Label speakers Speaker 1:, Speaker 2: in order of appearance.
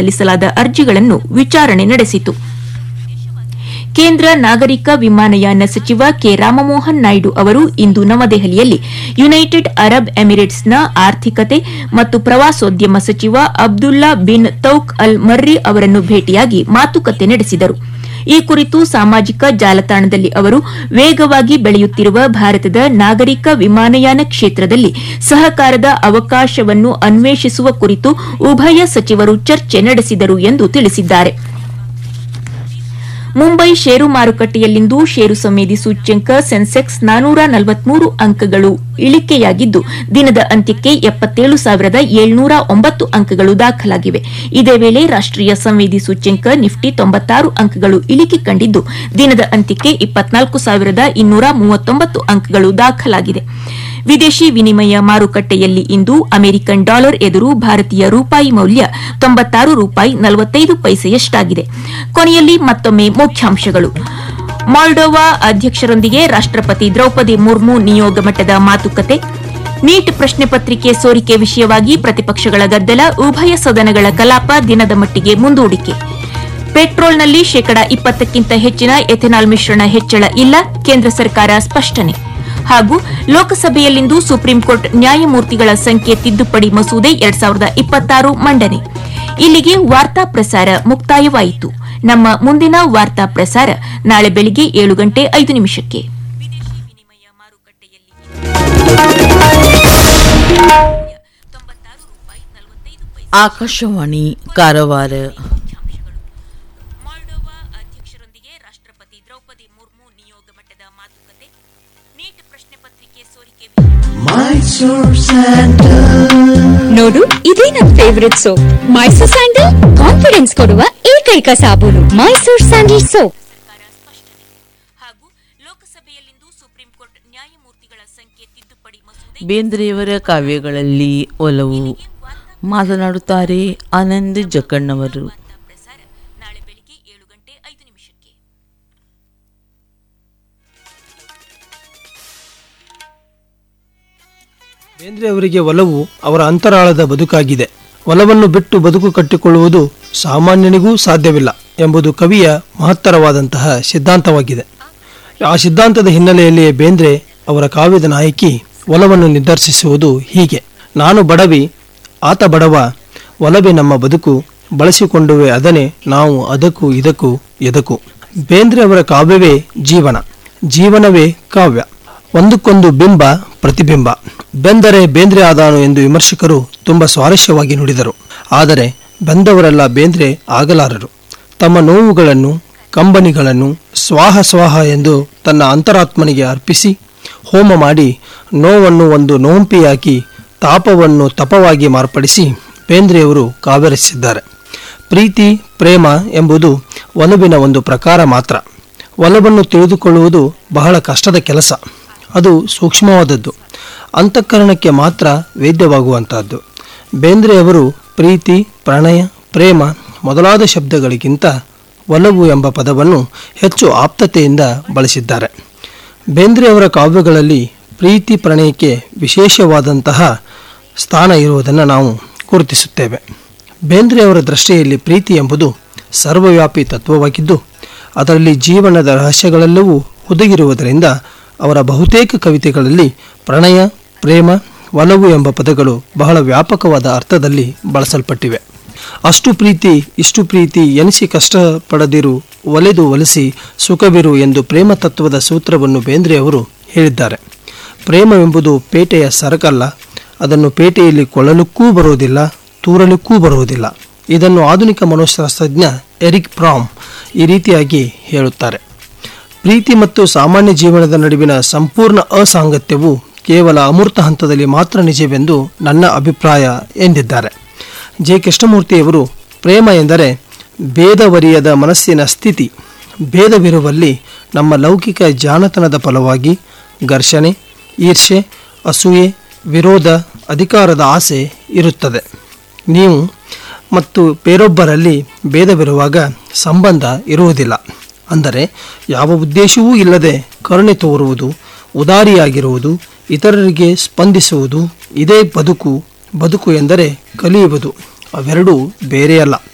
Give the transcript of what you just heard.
Speaker 1: ಸಲ್ಲಿಸಲಾದ ಅರ್ಜಿಗಳನ್ನು ವಿಚಾರಣೆ ನಡೆಸಿತು ಕೇಂದ್ರ ನಾಗರಿಕ ವಿಮಾನಯಾನ ಸಚಿವ ಕೆ ರಾಮಮೋಹನ್ ನಾಯ್ಡು ಅವರು ಇಂದು ನವದೆಹಲಿಯಲ್ಲಿ ಯುನೈಟೆಡ್ ಅರಬ್ ಎಮಿರೇಟ್ಸ್ನ ಆರ್ಥಿಕತೆ ಮತ್ತು ಪ್ರವಾಸೋದ್ಯಮ ಸಚಿವ ಅಬ್ದುಲ್ಲಾ ಬಿನ್ ತೌಕ್ ಅಲ್ ಮರ್ರಿ ಅವರನ್ನು ಭೇಟಿಯಾಗಿ ಮಾತುಕತೆ ನಡೆಸಿದರು ಈ ಕುರಿತು ಸಾಮಾಜಿಕ ಜಾಲತಾಣದಲ್ಲಿ ಅವರು ವೇಗವಾಗಿ ಬೆಳೆಯುತ್ತಿರುವ ಭಾರತದ ನಾಗರಿಕ ವಿಮಾನಯಾನ ಕ್ಷೇತ್ರದಲ್ಲಿ ಸಹಕಾರದ ಅವಕಾಶವನ್ನು ಅನ್ವೇಷಿಸುವ ಕುರಿತು ಉಭಯ ಸಚಿವರು ಚರ್ಚೆ ನಡೆಸಿದರು ಎಂದು ತಿಳಿಸಿದ್ದಾರೆ ಮುಂಬೈ ಷೇರು ಮಾರುಕಟ್ಟೆಯಲ್ಲಿಂದು ಷೇರು ಸಂವೇದಿ ಸೂಚ್ಯಂಕ ಸೆನ್ಸೆಕ್ಸ್ ನಾನೂರ ನಲವತ್ಮೂರು ಅಂಕಗಳು ಇಳಿಕೆಯಾಗಿದ್ದು ದಿನದ ಅಂತ್ಯಕ್ಕೆ ಎಪ್ಪತ್ತೇಳು ಸಾವಿರದ ಏಳ್ನೂರ ಒಂಬತ್ತು ಅಂಕಗಳು ದಾಖಲಾಗಿವೆ ಇದೇ ವೇಳೆ ರಾಷ್ಟೀಯ ಸಂವೇದಿ ಸೂಚ್ಯಂಕ ನಿಫ್ಟಿ ತೊಂಬತ್ತಾರು ಅಂಕಗಳು ಇಳಿಕೆ ಕಂಡಿದ್ದು ದಿನದ ಅಂತ್ಯಕ್ಕೆ ಇಪ್ಪತ್ನಾಲ್ಕು ಸಾವಿರದ ಇನ್ನೂರ ಮೂವತ್ತೊಂಬತ್ತು ಅಂಕಗಳು ದಾಖಲಾಗಿದೆ ವಿದೇಶಿ ವಿನಿಮಯ ಮಾರುಕಟ್ಟೆಯಲ್ಲಿ ಇಂದು ಅಮೆರಿಕನ್ ಡಾಲರ್ ಎದುರು ಭಾರತೀಯ ರೂಪಾಯಿ ಮೌಲ್ಯ ತೊಂಬತ್ತಾರು ರೂಪಾಯಿ ನಲವತ್ತೈದು ಪೈಸೆಯಷ್ಟಾಗಿದೆ ಕೊನೆಯಲ್ಲಿ ಮತ್ತೊಮ್ಮೆ ಮುಖ್ಯಾಂಶಗಳು ಮಾಲ್ಡೋವಾ ಅಧ್ಯಕ್ಷರೊಂದಿಗೆ ರಾಷ್ಟಪತಿ ದ್ರೌಪದಿ ಮುರ್ಮು ನಿಯೋಗ ಮಟ್ಟದ ಮಾತುಕತೆ ನೀಟ್ ಪ್ರಶ್ನೆ ಪತ್ರಿಕೆ ಸೋರಿಕೆ ವಿಷಯವಾಗಿ ಪ್ರತಿಪಕ್ಷಗಳ ಗದ್ದಲ ಉಭಯ ಸದನಗಳ ಕಲಾಪ ದಿನದ ಮಟ್ಟಿಗೆ ಮುಂದೂಡಿಕೆ ಪೆಟ್ರೋಲ್ನಲ್ಲಿ ಶೇಕಡಾ ಇಪ್ಪತ್ತಕ್ಕಿಂತ ಹೆಚ್ಚಿನ ಎಥೆನಾಲ್ ಮಿಶ್ರಣ ಹೆಚ್ಚಳ ಇಲ್ಲ ಕೇಂದ್ರ ಸರ್ಕಾರ ಸ್ಪಷ್ಟನೆ ಹಾಗೂ ಲೋಕಸಭೆಯಲ್ಲಿಂದು ಸುಪ್ರೀಂಕೋರ್ಟ್ ನ್ಯಾಯಮೂರ್ತಿಗಳ ಸಂಖ್ಯೆ ತಿದ್ದುಪಡಿ ಮಸೂದೆ ಎರಡ್ ಸಾವಿರದ ಇಪ್ಪತ್ತಾರು ಮಂಡನೆ ಇಲ್ಲಿಗೆ ವಾರ್ತಾ ಪ್ರಸಾರ ಮುಕ್ತಾಯವಾಯಿತು ನಮ್ಮ ಮುಂದಿನ ವಾರ್ತಾ ಪ್ರಸಾರ ನಾಳೆ ಬೆಳಿಗ್ಗೆ ಏಳು ಗಂಟೆ ಐದು ನಿಮಿಷಕ್ಕೆ
Speaker 2: ಆಕಾಶವಾಣಿ ಕಾರವಾರ
Speaker 1: ಮಾಲ್ಡೋವಾ ಅಧ್ಯಕ್ಷರೊಂದಿಗೆ ರಾಷ್ಟಪತಿ ದ್ರೌಪದಿ ಮುರ್ಮು ನಿಯೋಗ ಮಟ್ಟದ ಮಾತುಕತೆ ನೀಟ್ ಪ್ರಶ್ನೆ ಪತ್ರಿಕೆ ಸೋರಿಕೆ
Speaker 3: ನೋಡು ಇದೇ ನನ್ favourite soap Mysore sandal confidence ಕೊಡುವ ಏಕೈಕ ಸಾಬೂನು ಮೈಸೂರ್ ಸ್ಯಾಂಡಲ್ ಸೋಪ್
Speaker 1: ಸರ್ಕಾರ ಸ್ಪಷ್ಟನೆ ಹಾಗೂ ಲೋಕಸಭೆಯಲ್ಲಿಂದು ಸುಪ್ರೀಂಕೋರ್ಟ್ ನ್ಯಾಯಮೂರ್ತಿಗಳ ಸಂಖ್ಯೆ ತಿದ್ದುಪಡಿ ಮಸೂದೆ
Speaker 2: ಬೇಂದ್ರೆಯವರ ಕಾವ್ಯಗಳಲ್ಲಿ ಒಲವು ಮಾತನಾಡುತ್ತಾರೆ ಆನಂದ್ ಜಕ್ಕಣ್ಣವರು
Speaker 1: ವಾರ್ತಾ ಪ್ರಸಾರ ನಾಳೆ ಬೆಳಿಗ್ಗೆ ಏಳು ಗಂಟೆ ಐದು ನಿಮಿಷಕ್ಕೆ
Speaker 4: ಬೇಂದ್ರೆ ಅವರಿಗೆ ಒಲವು ಅವರ ಅಂತರಾಳದ ಬದುಕಾಗಿದೆ ಒಲವನ್ನು ಬಿಟ್ಟು ಬದುಕು ಕಟ್ಟಿಕೊಳ್ಳುವುದು ಸಾಮಾನ್ಯನಿಗೂ ಸಾಧ್ಯವಿಲ್ಲ ಎಂಬುದು ಕವಿಯ ಮಹತ್ತರವಾದಂತಹ ಸಿದ್ಧಾಂತವಾಗಿದೆ ಆ ಸಿದ್ಧಾಂತದ ಹಿನ್ನೆಲೆಯಲ್ಲಿ ಬೇಂದ್ರೆ ಅವರ ಕಾವ್ಯದ ನಾಯಕಿ ಒಲವನ್ನು ನಿರ್ದರ್ಶಿಸುವುದು ಹೀಗೆ ನಾನು ಬಡವಿ ಆತ ಬಡವ ಒಲವೇ ನಮ್ಮ ಬದುಕು ಬಳಸಿಕೊಂಡುವೆ ಅದನ್ನೇ ನಾವು ಅದಕ್ಕೂ ಇದಕ್ಕೂ ಎದಕ್ಕೂ ಬೇಂದ್ರೆ ಅವರ ಕಾವ್ಯವೇ ಜೀವನ ಜೀವನವೇ ಕಾವ್ಯ ಒಂದಕ್ಕೊಂದು ಬಿಂಬ ಪ್ರತಿಬಿಂಬ ಬೆಂದರೆ ಬೇಂದ್ರೆ ಆದಾನು ಎಂದು ವಿಮರ್ಶಕರು ತುಂಬ ಸ್ವಾರಸ್ಯವಾಗಿ ನುಡಿದರು ಆದರೆ ಬೆಂದವರೆಲ್ಲ ಬೇಂದ್ರೆ ಆಗಲಾರರು ತಮ್ಮ ನೋವುಗಳನ್ನು ಕಂಬನಿಗಳನ್ನು ಸ್ವಾಹ ಸ್ವಾಹ ಎಂದು ತನ್ನ ಅಂತರಾತ್ಮನಿಗೆ ಅರ್ಪಿಸಿ ಹೋಮ ಮಾಡಿ ನೋವನ್ನು ಒಂದು ನೋಂಪಿಯಾಕಿ ತಾಪವನ್ನು ತಪವಾಗಿ ಮಾರ್ಪಡಿಸಿ ಬೇಂದ್ರೆಯವರು ಕಾವ್ಯರಚಿಸಿದ್ದಾರೆ ಪ್ರೀತಿ ಪ್ರೇಮ ಎಂಬುದು ಒಲವಿನ ಒಂದು ಪ್ರಕಾರ ಮಾತ್ರ ಒಲವನ್ನು ತಿಳಿದುಕೊಳ್ಳುವುದು ಬಹಳ ಕಷ್ಟದ ಕೆಲಸ ಅದು ಸೂಕ್ಷ್ಮವಾದದ್ದು ಅಂತಃಕರಣಕ್ಕೆ ಮಾತ್ರ ವೇದ್ಯವಾಗುವಂತಹದ್ದು ಬೇಂದ್ರೆಯವರು ಪ್ರೀತಿ ಪ್ರಣಯ ಪ್ರೇಮ ಮೊದಲಾದ ಶಬ್ದಗಳಿಗಿಂತ ಒಲವು ಎಂಬ ಪದವನ್ನು ಹೆಚ್ಚು ಆಪ್ತತೆಯಿಂದ ಬಳಸಿದ್ದಾರೆ ಬೇಂದ್ರೆಯವರ ಕಾವ್ಯಗಳಲ್ಲಿ ಪ್ರೀತಿ ಪ್ರಣಯಕ್ಕೆ ವಿಶೇಷವಾದಂತಹ ಸ್ಥಾನ ಇರುವುದನ್ನು ನಾವು ಗುರುತಿಸುತ್ತೇವೆ ಬೇಂದ್ರೆಯವರ ದೃಷ್ಟಿಯಲ್ಲಿ ಪ್ರೀತಿ ಎಂಬುದು ಸರ್ವವ್ಯಾಪಿ ತತ್ವವಾಗಿದ್ದು ಅದರಲ್ಲಿ ಜೀವನದ ರಹಸ್ಯಗಳೆಲ್ಲವೂ ಹುದುಗಿರುವುದರಿಂದ ಅವರ ಬಹುತೇಕ ಕವಿತೆಗಳಲ್ಲಿ ಪ್ರಣಯ ಪ್ರೇಮ ಒಲವು ಎಂಬ ಪದಗಳು ಬಹಳ ವ್ಯಾಪಕವಾದ ಅರ್ಥದಲ್ಲಿ ಬಳಸಲ್ಪಟ್ಟಿವೆ ಅಷ್ಟು ಪ್ರೀತಿ ಇಷ್ಟು ಪ್ರೀತಿ ಎನಿಸಿ ಕಷ್ಟಪಡದಿರು ಒಲೆದು ಒಲಿಸಿ ಸುಖವಿರು ಎಂದು ಪ್ರೇಮ ತತ್ವದ ಸೂತ್ರವನ್ನು ಬೇಂದ್ರೆಯವರು ಹೇಳಿದ್ದಾರೆ ಪ್ರೇಮವೆಂಬುದು ಪೇಟೆಯ ಸರಕಲ್ಲ ಅದನ್ನು ಪೇಟೆಯಲ್ಲಿ ಕೊಳ್ಳಲಿಕ್ಕೂ ಬರುವುದಿಲ್ಲ ತೂರಲಿಕ್ಕೂ ಬರುವುದಿಲ್ಲ ಇದನ್ನು ಆಧುನಿಕ ಮನೋಶಾಸ್ತ್ರಜ್ಞ ಎರಿಕ್ ಪ್ರಾಮ್ ಈ ರೀತಿಯಾಗಿ ಹೇಳುತ್ತಾರೆ ಪ್ರೀತಿ ಮತ್ತು ಸಾಮಾನ್ಯ ಜೀವನದ ನಡುವಿನ ಸಂಪೂರ್ಣ ಅಸಾಂಗತ್ಯವು ಕೇವಲ ಅಮೂರ್ತ ಹಂತದಲ್ಲಿ ಮಾತ್ರ ನಿಜವೆಂದು ನನ್ನ ಅಭಿಪ್ರಾಯ ಎಂದಿದ್ದಾರೆ ಜೆ ಕೃಷ್ಣಮೂರ್ತಿಯವರು ಪ್ರೇಮ ಎಂದರೆ ಭೇದವರಿಯದ ಮನಸ್ಸಿನ ಸ್ಥಿತಿ ಭೇದವಿರುವಲ್ಲಿ ನಮ್ಮ ಲೌಕಿಕ ಜಾಣತನದ ಫಲವಾಗಿ ಘರ್ಷಣೆ ಈರ್ಷೆ ಅಸೂಯೆ ವಿರೋಧ ಅಧಿಕಾರದ ಆಸೆ ಇರುತ್ತದೆ ನೀವು ಮತ್ತು ಬೇರೊಬ್ಬರಲ್ಲಿ ಭೇದವಿರುವಾಗ ಸಂಬಂಧ ಇರುವುದಿಲ್ಲ ಅಂದರೆ ಯಾವ ಉದ್ದೇಶವೂ ಇಲ್ಲದೆ ಕರುಣೆ ತೋರುವುದು ಉದಾರಿಯಾಗಿರುವುದು ಇತರರಿಗೆ ಸ್ಪಂದಿಸುವುದು ಇದೇ ಬದುಕು ಬದುಕು ಎಂದರೆ ಕಲಿಯುವುದು ಅವೆರಡೂ ಬೇರೆಯಲ್ಲ